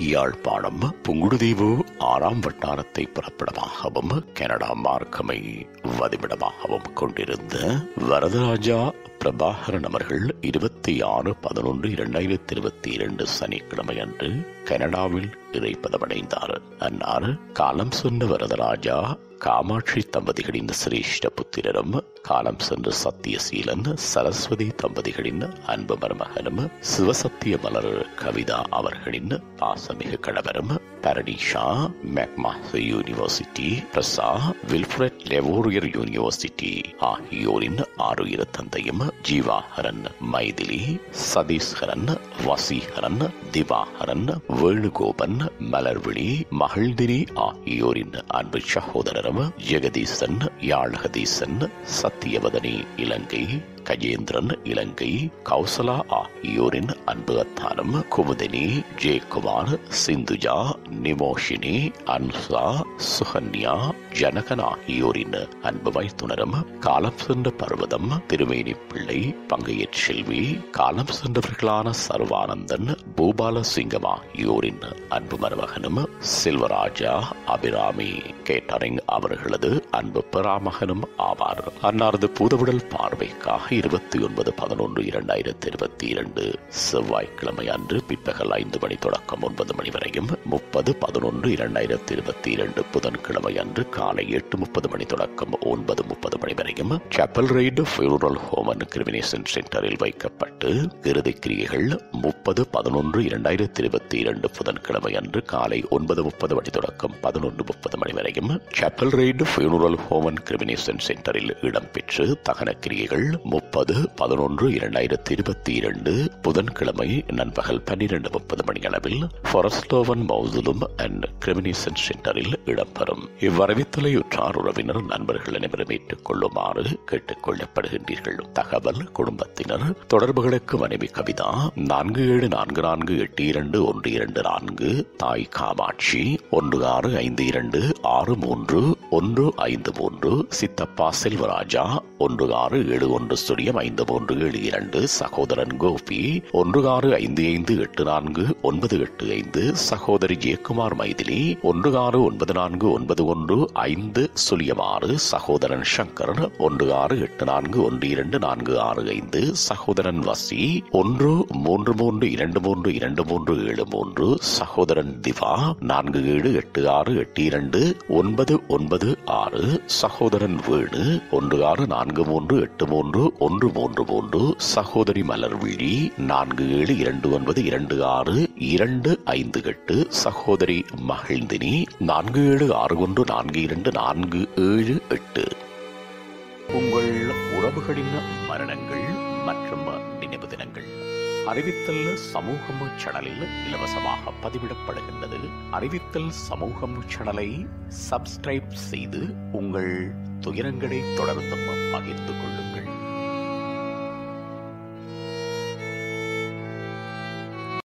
யாழ்ப்பாணம் புங்குடுதீவு ஆறாம் வட்டாரத்தை புறப்படமாகவும் கனடா மார்க்கமை வதிவிடமாகவும் கொண்டிருந்த வரதராஜா பிரபாகரன் அவர்கள் இருபத்தி ஆறு பதினொன்று இரண்டாயிரத்தி இருபத்தி இரண்டு சனிக்கிழமை அன்று கனடாவில் இறைப்பதமடைந்தார் அன்னார் காலம் சொன்ன வரதராஜா காமாட்சி தம்பதிகளின் சிரேஷ்ட புத்திரரும் காலம் சென்ற சத்தியசீலன் சரஸ்வதி தம்பதிகளின் அன்பு மருமகனும் சிவசத்திய மலர் கவிதா அவர்களின் பாசமிகு கணவரும் பரடிஷா மெக்மாஸ் யூனிவர்சிட்டி பிரசா வில்ஃபிரட் லெவோரியர் யூனிவர்சிட்டி ஆகியோரின் ஆறுயிர தந்தையும் ஜீவாஹரன் மைதிலி சதீஸ்கரன் வசீகரன் திவாகரன் வேணுகோபன் மலர்விழி மகிழ்திரி ஆகியோரின் அன்பு சகோதரரும் ஜெகதீசன் யாழகதீசன் சத்தியவதனி இலங்கை கஜேந்திரன் இலங்கை கௌசலா ஆகியோரின் அன்பு அத்தானம் குமுதினி ஜெயக்குமார் சிந்துஜா நிமோஷினி அன்சா சுகன்யா ஜனகன் ஆகியோரின் அன்பு வைத்துணரும் காலம் சென்ற பர்வதம் திருமேனி பிள்ளை பங்கையற் செல்வி காலம் சென்றவர்களான சர்வானந்தன் பூபால சிங்கம் ஆகியோரின் அன்பு மருமகனும் செல்வராஜா அபிராமி கேட்டரிங் அவர்களது அன்பு பெறாமகனும் ஆவார் அன்னாரது பூதவுடல் பார்வைக்காக இருபத்தி ஒன்பது பதினொன்று இரண்டாயிரத்தி இருபத்தி இரண்டு செவ்வாய்க்கிழமை அன்று பிற்பகல் ஐந்து மணி தொடக்கம் ஒன்பது மணி வரையும் முப்பது பதினொன்று இரண்டாயிரத்தி இருபத்தி இரண்டு புதன்கிழமை அன்று காலை எட்டு முப்பது மணி தொடக்கம் ஒன்பது முப்பது மணி வரையும் Chapel Ridge funeral home and cremation சென்டரில் வைக்கப்பட்டு இறுதி கிரியைகள் முப்பது பதினொன்று இரண்டாயிரத்தி இருபத்தி இரண்டு புதன்கிழமை அன்று காலை ஒன்பது முப்பது மணி தொடக்கம் பதினொன்று முப்பது மணி வரையும் Chapel Ridge funeral home and cremation சென்டரில் இடம்பெற்று தகன கிரியைகள் முப்பது பதினொன்று இரண்டாயிரத்தி இருபத்தி இரண்டு புதன்கிழமை நண்பகல் பன்னிரண்டு முப்பது மணி அளவில் ஃபாரஸ்டோவன் மௌசுலும் அண்ட் கிரிமினேஷன் சென்டரில் இடம்பெறும் இவ்வரவித்தலை உற்றார் உறவினர் நண்பர்கள் அனைவரும் ஏற்றுக் கொள்ளுமாறு கேட்டுக் கொள்ளப்படுகின்றீர்கள் தகவல் குடும்பத்தினர் தொடர்புகளுக்கு மனைவி கவிதா நான்கு ஏழு நான்கு நான்கு எட்டு இரண்டு ஒன்று இரண்டு நான்கு தாய் காமாட்சி ஒன்று ஆறு ஐந்து இரண்டு ஆறு மூன்று ஒன்று ஐந்து மூன்று சித்தப்பா செல்வராஜா ஒன்று ஆறு ஏழு ஒன்று சுழியம் ஐந்து மூன்று ஏழு இரண்டு சகோதரன் கோபி ஒன்று ஆறு ஐந்து ஐந்து எட்டு நான்கு ஒன்பது எட்டு ஐந்து சகோதரி ஜெயக்குமார் மைதிலி ஒன்று ஆறு ஒன்பது நான்கு ஒன்பது ஒன்று ஐந்து சுழியம் ஆறு சகோதரன் சங்கர் ஒன்று ஆறு எட்டு நான்கு ஒன்று இரண்டு நான்கு ஆறு ஐந்து சகோதரன் வசி ஒன்று மூன்று மூன்று இரண்டு மூன்று இரண்டு மூன்று ஏழு மூன்று சகோதரன் திவா நான்கு ஏழு எட்டு ஆறு எட்டு இரண்டு ஒன்பது ஒன்பது ஆறு சகோதரன் வேணு ஒன்று ஆறு நான்கு மூன்று எட்டு மூன்று ஒன்று மூன்று மூன்று சகோதரி மலர்விழி நான்கு ஏழு இரண்டு ஒன்பது இரண்டு ஆறு இரண்டு ஐந்து எட்டு சகோதரி மகிழ்ந்தினி நான்கு ஏழு ஆறு ஒன்று நான்கு இரண்டு நான்கு ஏழு எட்டு உங்கள் உறவுகளின் மரணங்கள் மற்றும் நினைவு தினங்கள் அறிவித்தல் சமூகம் சேனலில் இலவசமாக பதிவிடப்படுகின்றது அறிவித்தல் சமூகம் சேனலை சப்ஸ்கிரைப் செய்து உங்கள் துயரங்களை தொடர்ந்தும் பகிர்ந்து கொள்ளுங்கள்